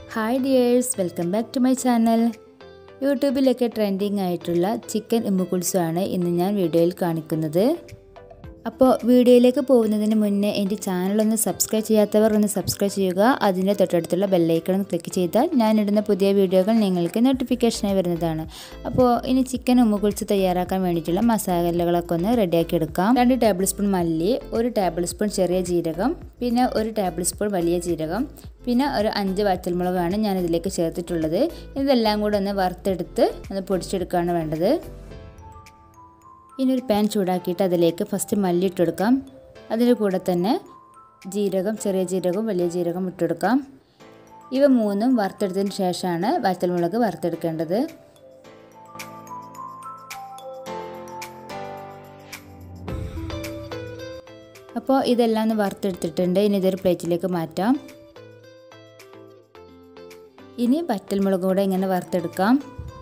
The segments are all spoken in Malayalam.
hi dears welcome back to my channel യൂട്യൂബിലൊക്കെ ട്രെൻഡിങ് ആയിട്ടുള്ള ചിക്കൻ ഇമ്മുകുൾസുമാണ് ഇന്ന് ഞാൻ വീഡിയോയിൽ കാണിക്കുന്നത് അപ്പോൾ വീഡിയോയിലേക്ക് പോകുന്നതിന് മുന്നേ എൻ്റെ ചാനലൊന്ന് സബ്സ്ക്രൈബ് ചെയ്യാത്തവർ ഒന്ന് സബ്സ്ക്രൈബ് ചെയ്യുക അതിൻ്റെ തൊട്ടടുത്തുള്ള ബെല്ലൈക്കൺ ക്ലിക്ക് ചെയ്താൽ ഞാനിടുന്ന പുതിയ വീഡിയോകൾ നിങ്ങൾക്ക് നോട്ടിഫിക്കേഷനായി വരുന്നതാണ് അപ്പോൾ ഇനി ചിക്കൻ ഉമ്മുകുളിച്ച് തയ്യാറാക്കാൻ വേണ്ടിയിട്ടുള്ള മസാലകളൊക്കെ ഒന്ന് റെഡിയാക്കി എടുക്കാം രണ്ട് ടേബിൾ സ്പൂൺ മല്ലി ഒരു ടേബിൾ സ്പൂൺ ചെറിയ ജീരകം പിന്നെ ഒരു ടേബിൾ സ്പൂൺ വലിയ ജീരകം പിന്നെ ഒരു അഞ്ച് വറ്റൽമുളകാണ് ഞാൻ ഇതിലേക്ക് ചേർത്തിട്ടുള്ളത് ഇതെല്ലാം കൂടെ ഒന്ന് വറുത്തെടുത്ത് ഒന്ന് പൊടിച്ചെടുക്കുകയാണ് വേണ്ടത് ഇനി ഒരു പാൻ ചൂടാക്കിയിട്ട് അതിലേക്ക് ഫസ്റ്റ് മല്ലി ഇട്ടെടുക്കാം അതിൻ്റെ കൂടെ തന്നെ ജീരകം ചെറിയ ജീരകം വലിയ ജീരകം ഇട്ടെടുക്കാം ഇവ മൂന്നും വറുത്തെടുത്തതിന് ശേഷമാണ് വറ്റൽമുളക് വറുത്തെടുക്കേണ്ടത് അപ്പോൾ ഇതെല്ലാം ഒന്ന് വറുത്തെടുത്തിട്ടുണ്ട് ഇനി ഇതൊരു പ്ലേറ്റിലേക്ക് മാറ്റാം ഇനി വറ്റൽമുളക് കൂടെ ഇങ്ങനെ വറുത്തെടുക്കാം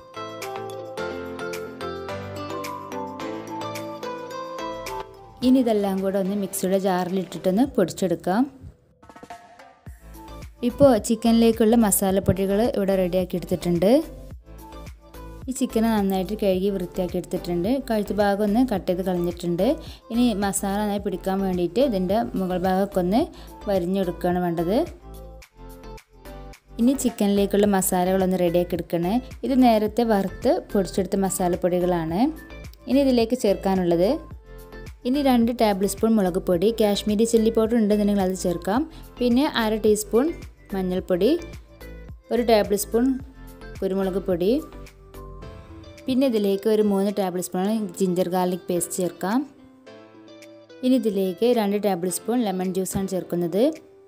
ഇനി ഇതെല്ലാം കൂടെ ഒന്ന് മിക്സിയുടെ ജാറിലിട്ടിട്ടൊന്ന് പൊടിച്ചെടുക്കാം ഇപ്പോൾ ചിക്കനിലേക്കുള്ള മസാലപ്പൊടികൾ ഇവിടെ റെഡിയാക്കി എടുത്തിട്ടുണ്ട് ഈ ചിക്കനെ നന്നായിട്ട് കഴുകി വൃത്തിയാക്കി എടുത്തിട്ടുണ്ട് കഴുത്ത് ഭാഗം ഒന്ന് കട്ട് ചെയ്ത് കളഞ്ഞിട്ടുണ്ട് ഇനി മസാല നന്നായി പിടിക്കാൻ വേണ്ടിയിട്ട് ഇതിൻ്റെ മുകൾ ഭാഗമൊക്കെ ഒന്ന് വരിഞ്ഞെടുക്കുകയാണ് വേണ്ടത് ഇനി ചിക്കനിലേക്കുള്ള മസാലകളൊന്ന് റെഡിയാക്കി എടുക്കണേ ഇത് നേരത്തെ വറുത്ത് പൊടിച്ചെടുത്ത മസാലപ്പൊടികളാണ് ഇനി ഇതിലേക്ക് ചേർക്കാനുള്ളത് ഇനി രണ്ട് ടേബിൾ സ്പൂൺ മുളക് പൊടി കാശ്മീരി ചില്ലി പൗഡർ ഉണ്ടെന്നുണ്ടെങ്കിൽ അത് ചേർക്കാം പിന്നെ അര ടീസ്പൂൺ മഞ്ഞൾപ്പൊടി ഒരു ടേബിൾ സ്പൂൺ കുരുമുളക് പൊടി പിന്നെ ഇതിലേക്ക് ഒരു മൂന്ന് tablespoon ginger garlic paste ചേർക്കാം ഇനി ഇതിലേക്ക് രണ്ട് ടേബിൾ സ്പൂൺ ലെമൺ ജ്യൂസാണ് ചേർക്കുന്നത്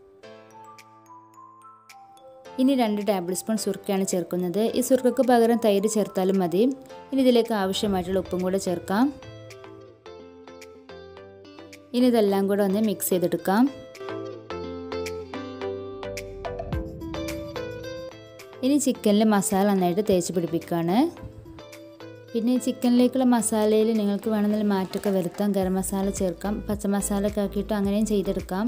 ഇനി രണ്ട് ടേബിൾ സ്പൂൺ സുർക്കയാണ് ചേർക്കുന്നത് ഈ സുർക്കക്ക് പകരം തൈര് ചേർത്താലും മതി ഇനി ഇതിലേക്ക് ആവശ്യമായിട്ടുള്ള ഉപ്പും കൂടെ ചേർക്കാം ഇനി ഇതെല്ലാം കൂടെ ഒന്ന് മിക്സ് ചെയ്തെടുക്കാം ഇനി ചിക്കനിൽ മസാല നന്നായിട്ട് തേച്ച് പിടിപ്പിക്കുകയാണ് പിന്നെ ചിക്കനിലേക്കുള്ള മസാലയിൽ നിങ്ങൾക്ക് വേണമെങ്കിൽ മാറ്റമൊക്കെ വരുത്താം ഗരം മസാല ചേർക്കാം പച്ചമസാല ഒക്കെ ആക്കിയിട്ട് അങ്ങനെയും ചെയ്തെടുക്കാം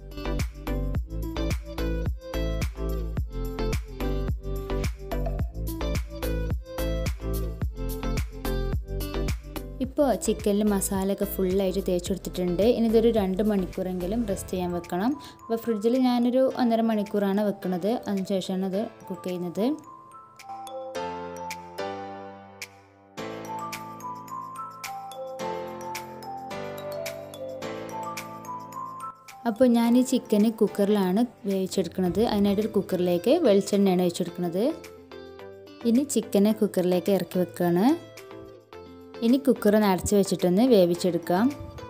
ഇപ്പോൾ ചിക്കനിൽ മസാലയൊക്കെ ഫുള്ളായിട്ട് തേച്ചെടുത്തിട്ടുണ്ട് ഇനി ഇതൊരു രണ്ട് മണിക്കൂറെങ്കിലും റെസ്റ്റ് ചെയ്യാൻ വെക്കണം അപ്പോൾ ഫ്രിഡ്ജിൽ ഞാനൊരു ഒന്നര മണിക്കൂറാണ് വെക്കുന്നത് അതിനുശേഷമാണ് അത് കുക്ക് ചെയ്യുന്നത് അപ്പോൾ ഞാൻ ഈ ചിക്കന് കുക്കറിലാണ് വേവിച്ചെടുക്കുന്നത് അതിനായിട്ടൊരു കുക്കറിലേക്ക് വെളിച്ചെണ്ണയാണ് ഒഴിച്ചെടുക്കുന്നത് ഇനി ചിക്കനെ കുക്കറിലേക്ക് ഇറക്കി വെക്കുകയാണ് ഇനി കുക്കർ ഒന്ന് അടച്ച് വെച്ചിട്ടൊന്ന് വേവിച്ചെടുക്കാം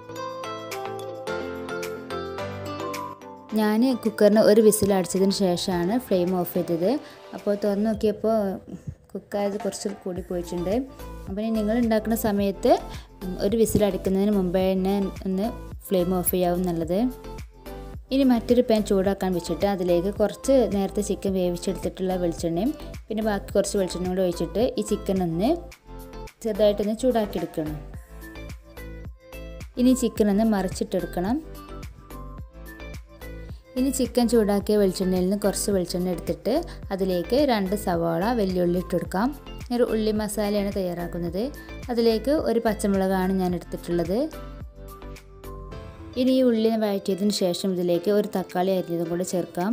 ഞാൻ കുക്കറിന് ഒരു വിസിൽ അടിച്ചതിന് ശേഷമാണ് ഫ്ലെയിം ഓഫ് ചെയ്തത് അപ്പോൾ തുറന്ന് നോക്കിയപ്പോൾ കുക്കായത് കുറച്ച് കൂടി പോയിട്ടുണ്ട് അപ്പോൾ ഇനി നിങ്ങൾ ഉണ്ടാക്കുന്ന സമയത്ത് ഒരു വിസിൽ അടിക്കുന്നതിന് മുമ്പേ തന്നെ ഒന്ന് ഫ്ലെയിം ഓഫ് ചെയ്യാവും നല്ലത് ഇനി മറ്റൊരു പാൻ ചൂടാക്കാൻ വെച്ചിട്ട് അതിലേക്ക് കുറച്ച് നേരത്തെ ചിക്കൻ വേവിച്ചെടുത്തിട്ടുള്ള വെളിച്ചെണ്ണയും പിന്നെ ബാക്കി കുറച്ച് വെളിച്ചെണ്ണയും കൂടെ ഒഴിച്ചിട്ട് ഈ ചിക്കൻ ഒന്ന് ചെറുതായിട്ടൊന്ന് ചൂടാക്കിയെടുക്കണം ഇനി ചിക്കൻ ഒന്ന് മറിച്ചിട്ടെടുക്കണം ഇനി ചിക്കൻ ചൂടാക്കിയ വെളിച്ചെണ്ണയിൽ നിന്ന് കുറച്ച് വെളിച്ചെണ്ണ എടുത്തിട്ട് അതിലേക്ക് രണ്ട് സവാള വെല്ലുള്ളി ഇട്ടെടുക്കാം ഒരു ഉള്ളി മസാലയാണ് തയ്യാറാക്കുന്നത് അതിലേക്ക് ഒരു പച്ചമുളകാണ് ഞാൻ എടുത്തിട്ടുള്ളത് ഇനി ഈ ഉള്ളി വഴറ്റിയതിന് ശേഷം ഇതിലേക്ക് ഒരു തക്കാളി അരിഞ്ഞതും കൂടെ ചേർക്കാം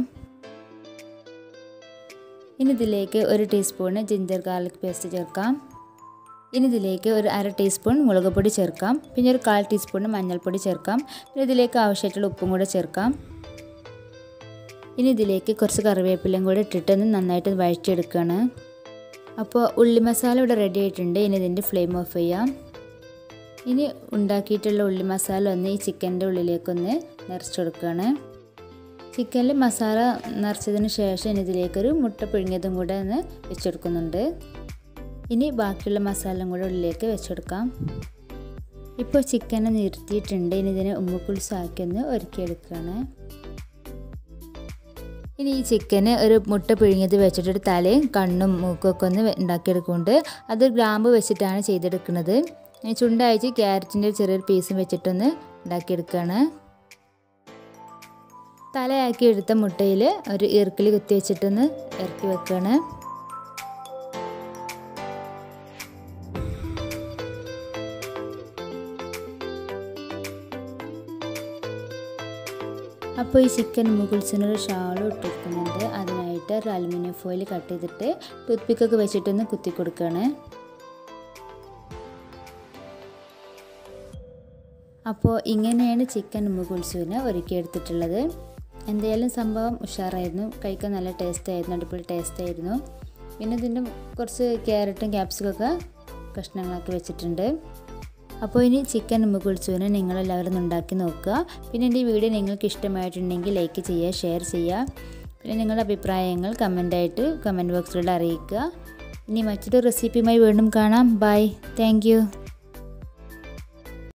ഇനി ഇതിലേക്ക് ഒരു ടീസ്പൂണ് ജിഞ്ചർ ഗാർലിക് പേസ്റ്റ് ചേർക്കാം ഇനി ഇതിലേക്ക് ഒരു അര ടീസ്പൂൺ മുളക് പൊടി ചേർക്കാം പിന്നെ ഒരു കാൽ ടീസ്പൂൺ മഞ്ഞൾപ്പൊടി ചേർക്കാം പിന്നെ ഇതിലേക്ക് ആവശ്യമായിട്ടുള്ള ഉപ്പും കൂടെ ചേർക്കാം ഇനി ഇതിലേക്ക് കുറച്ച് കറിവേപ്പിലയും കൂടെ ഇട്ടിട്ടൊന്ന് നന്നായിട്ട് വഴറ്റിയെടുക്കുകയാണ് അപ്പോൾ ഉള്ളി മസാല ഇവിടെ റെഡി ആയിട്ടുണ്ട് ഇനി ഇതിൻ്റെ ഫ്ലെയിം ഓഫ് ചെയ്യാം ഇനി ഉണ്ടാക്കിയിട്ടുള്ള ഉള്ളി മസാല ഒന്ന് ഈ ചിക്കൻ്റെ ഉള്ളിലേക്കൊന്ന് നിറച്ചെടുക്കുകയാണ് ചിക്കനിൽ മസാല നിറച്ചതിന് ശേഷം ഇനി ഇതിലേക്കൊരു മുട്ട പിഴുങ്ങിയതും കൂടെ ഒന്ന് വെച്ചെടുക്കുന്നുണ്ട് ഇനി ബാക്കിയുള്ള മസാലയും കൂടെ ഉള്ളിലേക്ക് വെച്ചെടുക്കാം ഇപ്പോൾ ചിക്കനെ നിർത്തിയിട്ടുണ്ട് ഇനി ഇതിനെ ഉമ്മുക്കുളിസാക്കി ഒന്ന് ഒരുക്കിയെടുക്കുകയാണ് ഇനി ഈ ചിക്കന് ഒരു മുട്ട പിഴുങ്ങിയത് വെച്ചിട്ട് തലയും കണ്ണും മൂക്കൊക്കെ ഒന്ന് ഉണ്ടാക്കിയെടുക്കുന്നുണ്ട് അത് ഗ്രാമ്പ് വെച്ചിട്ടാണ് ചെയ്തെടുക്കുന്നത് ചുണ്ടയച്ച് ക്യാരറ്റിൻ്റെ ചെറിയൊരു പീസും വെച്ചിട്ടൊന്ന് ഉണ്ടാക്കിയെടുക്കുകയാണ് തലയാക്കി എടുത്ത മുട്ടയിൽ ഒരു ഇറുക്കിൽ കുത്തി വെച്ചിട്ടൊന്ന് ഇറക്കി വെക്കുകയാണ് അപ്പോൾ ഈ ചിക്കൻ മുഗിൾസിനൊരു ഷാളും ഇട്ടിരിക്കുന്നുണ്ട് അതിനായിട്ട് ഒരു അലുമിനിയം ഫോയിൽ കട്ട് ചെയ്തിട്ട് ടൂത്ത് പിക്കൊക്കെ വെച്ചിട്ടൊന്ന് കുത്തി കൊടുക്കുകയാണ് അപ്പോൾ ഇങ്ങനെയാണ് ചിക്കൻ മുഗുൾസുവിനെ ഒരുക്കിയെടുത്തിട്ടുള്ളത് എന്തായാലും സംഭവം ഉഷാറായിരുന്നു കഴിക്കാൻ നല്ല ടേസ്റ്റ് ആയിരുന്നു അടിപൊളി ടേസ്റ്റ് ആയിരുന്നു പിന്നെ ഇതിൻ്റെ കുറച്ച് ക്യാരറ്റും ക്യാപ്സിക്കൊക്കെ കഷ്ണങ്ങളാക്കി വെച്ചിട്ടുണ്ട് അപ്പോൾ ഇനി ചിക്കൻ മുഗുൾസുവിനെ നിങ്ങളെല്ലാവരും ഉണ്ടാക്കി നോക്കുക പിന്നെ എൻ്റെ ഈ വീഡിയോ നിങ്ങൾക്ക് ഇഷ്ടമായിട്ടുണ്ടെങ്കിൽ ലൈക്ക് ചെയ്യുക ഷെയർ ചെയ്യുക പിന്നെ നിങ്ങളുടെ അഭിപ്രായങ്ങൾ കമൻ്റായിട്ട് കമൻറ്റ് ബോക്സിലൂടെ അറിയിക്കുക ഇനി മറ്റൊരു റെസിപ്പിയുമായി വീണ്ടും കാണാം ബൈ താങ്ക്